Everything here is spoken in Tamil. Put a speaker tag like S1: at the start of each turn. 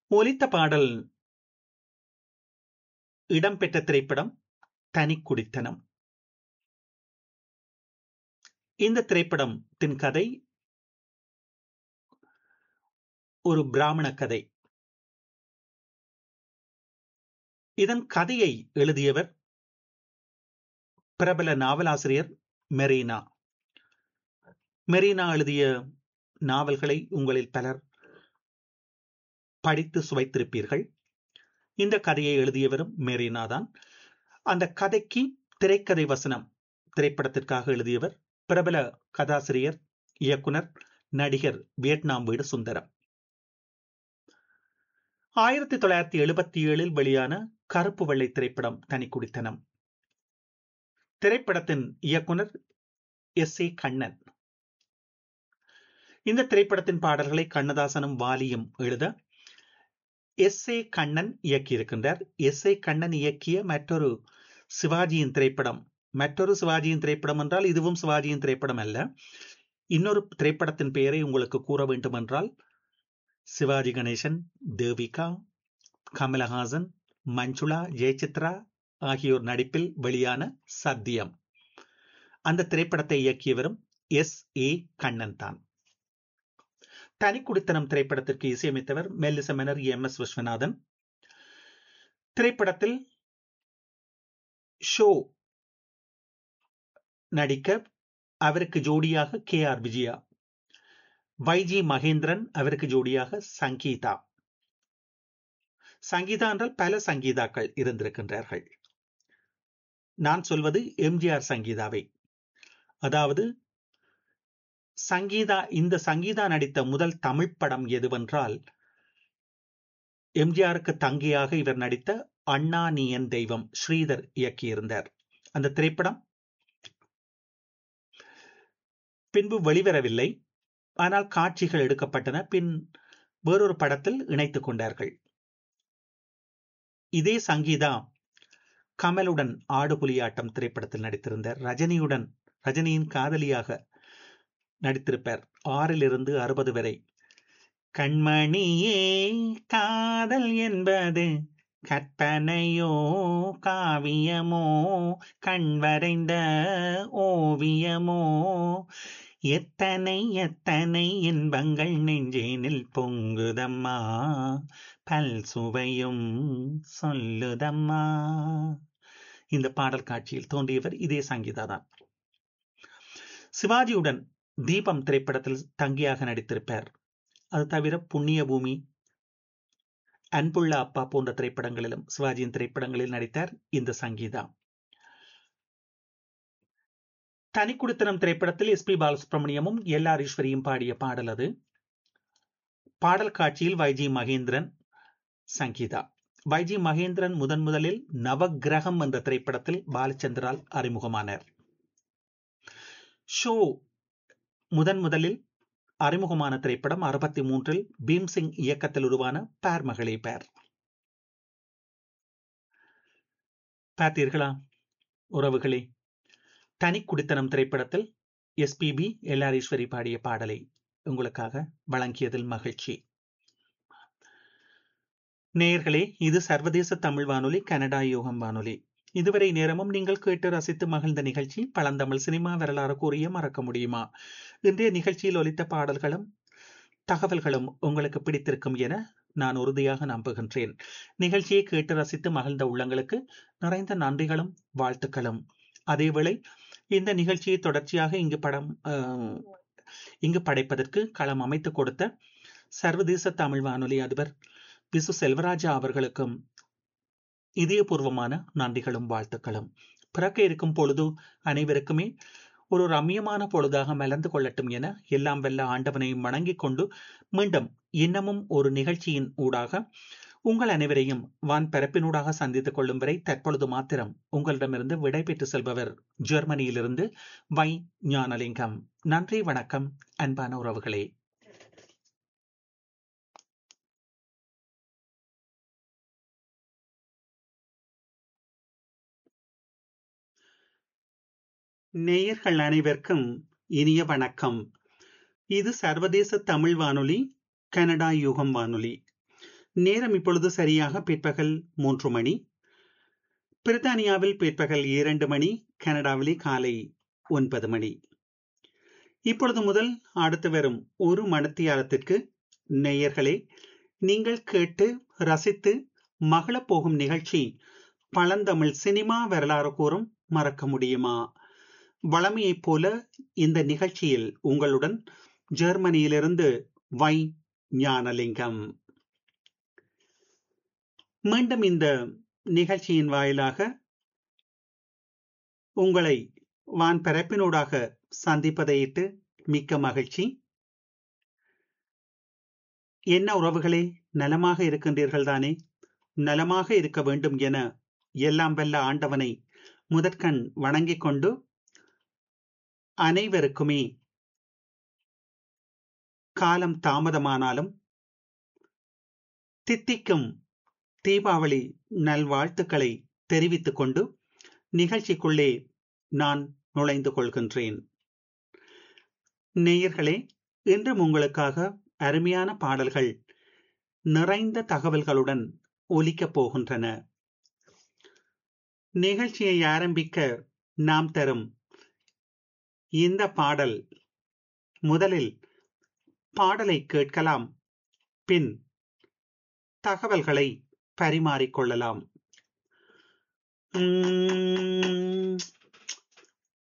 S1: ஒலித்த பாடல் இடம்பெற்ற திரைப்படம் தனிக்குடித்தனம் இந்த திரைப்படத்தின் கதை ஒரு பிராமண கதை இதன் கதையை எழுதியவர் பிரபல நாவலாசிரியர் மெரீனா மெரீனா எழுதிய நாவல்களை உங்களில் பலர் படித்து சுவைத்திருப்பீர்கள் இந்த கதையை எழுதியவரும் மெரீனா தான் அந்த கதைக்கு திரைக்கதை வசனம் திரைப்படத்திற்காக எழுதியவர் பிரபல கதாசிரியர் இயக்குனர் நடிகர் வியட்நாம் வீடு சுந்தரம் ஆயிரத்தி தொள்ளாயிரத்தி எழுபத்தி ஏழில் வெளியான கருப்பு வெள்ளை திரைப்படம் தனிக்குடித்தனம் திரைப்படத்தின் இயக்குனர் எஸ் ஏ கண்ணன் இந்த திரைப்படத்தின் பாடல்களை கண்ணதாசனும் வாலியும் எழுத எஸ் ஏ கண்ணன் இயக்கியிருக்கின்றார் எஸ் ஏ கண்ணன் இயக்கிய மற்றொரு சிவாஜியின் திரைப்படம் மற்றொரு சிவாஜியின் திரைப்படம் என்றால் இதுவும் சிவாஜியின் திரைப்படம் அல்ல இன்னொரு திரைப்படத்தின் பெயரை உங்களுக்கு கூற வேண்டும் என்றால் சிவாஜி கணேசன் தேவிகா கமலஹாசன் மஞ்சுளா ஜெயசித்ரா ஆகியோர் நடிப்பில் வெளியான சத்தியம் அந்த திரைப்படத்தை இயக்கியவரும் எஸ் ஏ கண்ணன் தான் தனிக்குடித்தனம் திரைப்படத்திற்கு இசையமைத்தவர் மெல்லிசமெனர் எம் எஸ் விஸ்வநாதன் திரைப்படத்தில் ஷோ நடிக்க அவருக்கு ஜோடியாக K R Vijaya Y G Mahendran அவருக்கு ஜோடியாக சங்கீதா சங்கீதா என்றால் பல சங்கீதாக்கள் இருந்திருக்கின்றார்கள் நான் சொல்வது எம்ஜிஆர் சங்கீதாவை அதாவது சங்கீதா இந்த சங்கீதா நடித்த முதல் தமிழ் படம் எதுவென்றால் எம்ஜிஆருக்கு தங்கியாக இவர் நடித்த அண்ணா நீயன் தெய்வம் ஸ்ரீதர் இயக்கியிருந்தார் அந்த திரைப்படம் பின்பு வெளிவரவில்லை ஆனால் காட்சிகள் எடுக்கப்பட்டன பின் வேறொரு படத்தில் இணைத்துக் கொண்டார்கள் இதே சங்கீதா கமலுடன் ஆடு புலியாட்டம் திரைப்படத்தில் நடித்திருந்தார் ரஜினியுடன் ரஜினியின் காதலியாக நடித்திருப்பார் ஆறிலிருந்து அறுபது வரை கண்மணியே காதல் என்பது கற்பனையோ காவியமோ கண் வரைந்த ஓவியமோ எத்தனை எத்தனை இன்பங்கள் நெஞ்சேனில் பொங்குதம்மா பல் சுவையும் சொல்லுதம்மா இந்த பாடல் காட்சியில் தோன்றியவர் இதே சங்கீதா தான் சிவாஜியுடன் தீபம் திரைப்படத்தில் தங்கியாக நடித்திருப்பார் அது தவிர புண்ணிய பூமி அன்புள்ள அப்பா போன்ற திரைப்படங்களிலும் சிவாஜியின் திரைப்படங்களில் நடித்தார் இந்த சங்கீதா தனிக்குடித்தனம் திரைப்படத்தில் எஸ் பி பாலசுப்ரமணியமும் எல் ஆர் ஈஸ்வரியும் பாடிய பாடல் அது பாடல் காட்சியில் வைஜி மகேந்திரன் சங்கீதா வைஜி மகேந்திரன் முதன் முதலில் நவகிரகம் என்ற திரைப்படத்தில் பாலச்சந்திரால் அறிமுகமானார் ஷோ முதன் முதலில் அறிமுகமான திரைப்படம் அறுபத்தி மூன்றில் பீம்சிங் இயக்கத்தில் உருவான பேர் மகளே பேர் பார்த்தீர்களா உறவுகளே தனி குடித்தனம் திரைப்படத்தில் எஸ்பிபி எல்லாரீஸ்வரி பாடிய பாடலை உங்களுக்காக வழங்கியதில் மகிழ்ச்சி நேயர்களே இது சர்வதேச தமிழ் வானொலி கனடா யோகம் வானொலி இதுவரை நேரமும் நீங்கள் கேட்டு ரசித்து மகிழ்ந்த நிகழ்ச்சி பழந்தமிழ் சினிமா வரலாறு கூறிய மறக்க முடியுமா இன்றைய நிகழ்ச்சியில் ஒலித்த பாடல்களும் தகவல்களும் உங்களுக்கு பிடித்திருக்கும் என நான் உறுதியாக நம்புகின்றேன் நிகழ்ச்சியை கேட்டு ரசித்து மகிழ்ந்த உள்ளங்களுக்கு நிறைந்த நன்றிகளும் வாழ்த்துக்களும் அதேவேளை இந்த நிகழ்ச்சியை தொடர்ச்சியாக இங்கு படம் இங்கு படைப்பதற்கு களம் அமைத்து கொடுத்த சர்வதேச தமிழ் வானொலி அதிபர் விசு செல்வராஜா அவர்களுக்கும் இதயபூர்வமான நன்றிகளும் வாழ்த்துக்களும் பிறக்க இருக்கும் பொழுது அனைவருக்குமே ஒரு ரம்யமான பொழுதாக மலர்ந்து கொள்ளட்டும் என எல்லாம் வெல்ல ஆண்டவனையும் வணங்கிக் கொண்டு மீண்டும் இன்னமும் ஒரு நிகழ்ச்சியின் ஊடாக உங்கள் அனைவரையும் வான் பரப்பினூடாக சந்தித்துக் கொள்ளும் வரை தற்பொழுது மாத்திரம் உங்களிடமிருந்து விடை பெற்று செல்பவர் ஜெர்மனியிலிருந்து வை ஞானலிங்கம் நன்றி வணக்கம் அன்பான உறவுகளே நேயர்கள் அனைவருக்கும் இனிய வணக்கம் இது சர்வதேச தமிழ் வானொலி கனடா யுகம் வானொலி நேரம் இப்பொழுது சரியாக பிற்பகல் மூன்று மணி பிரித்தானியாவில் பிற்பகல் இரண்டு மணி கனடாவிலே காலை ஒன்பது மணி இப்பொழுது முதல் அடுத்து வரும் ஒரு மணத்தியாலத்திற்கு நேயர்களே நீங்கள் கேட்டு ரசித்து மகளப் போகும் நிகழ்ச்சி பழந்தமிழ் சினிமா வரலாறு கூறும் மறக்க முடியுமா வளமையைப் போல இந்த நிகழ்ச்சியில் உங்களுடன் ஜெர்மனியிலிருந்து வை ஞானலிங்கம் மீண்டும் இந்த நிகழ்ச்சியின் வாயிலாக உங்களை வான் பரப்பினூடாக சந்திப்பதையிட்டு மிக்க மகிழ்ச்சி என்ன உறவுகளே நலமாக இருக்கின்றீர்கள் தானே நலமாக இருக்க வேண்டும் என எல்லாம் வல்ல ஆண்டவனை முதற்கண் வணங்கிக் கொண்டு அனைவருக்குமே காலம் தாமதமானாலும் தித்திக்கும் தீபாவளி நல்வாழ்த்துக்களை தெரிவித்துக் கொண்டு நிகழ்ச்சிக்குள்ளே நான் நுழைந்து கொள்கின்றேன் நேயர்களே இன்றும் உங்களுக்காக அருமையான பாடல்கள் நிறைந்த தகவல்களுடன் ஒலிக்கப் போகின்றன நிகழ்ச்சியை ஆரம்பிக்க நாம் தரும் இந்த பாடல் முதலில் பாடலை கேட்கலாம் பின் தகவல்களை பரிமாறிக்கொள்ளலாம்